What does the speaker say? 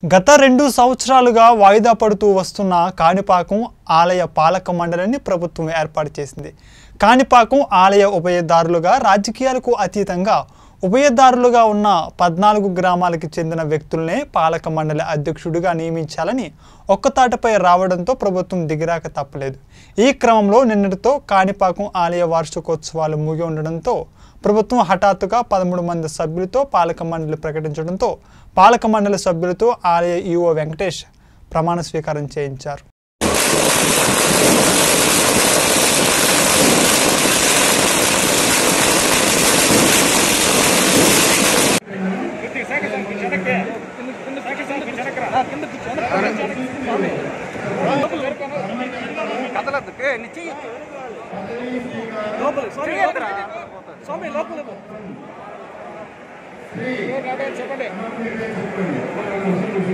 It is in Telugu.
గత రెండు సంవత్సరాలుగా వాయిదా పడుతూ వస్తున్న కాణిపాకం ఆలయ పాలక మండలిని ప్రభుత్వం ఏర్పాటు చేసింది కాణిపాకం ఆలయ ఉభయదారులుగా రాజకీయాలకు అతీతంగా ఉభయదారులుగా ఉన్న పద్నాలుగు గ్రామాలకు చెందిన వ్యక్తులనే పాలక మండలి అధ్యక్షుడిగా నియమించాలని ఒక్కతాటపై రావడంతో ప్రభుత్వం దిగిరాక తప్పలేదు ఈ క్రమంలో నిన్నటితో కాణిపాకం ఆలయ వార్షికోత్సవాలు ముగి ఉండడంతో ప్రభుత్వం హఠాత్తుగా పదమూడు మంది సభ్యులతో పాలక మండలి ప్రకటించడంతో పాలక మండలి సభ్యులతో ఆలయ ఈఓ వెంకటేష్ ప్రమాణ స్వీకారం చేయించారు కదలద్దు ఏ, నీ చెయ్యి లోపల స్వామి లోపల స్వామి లోపల చెప్పండి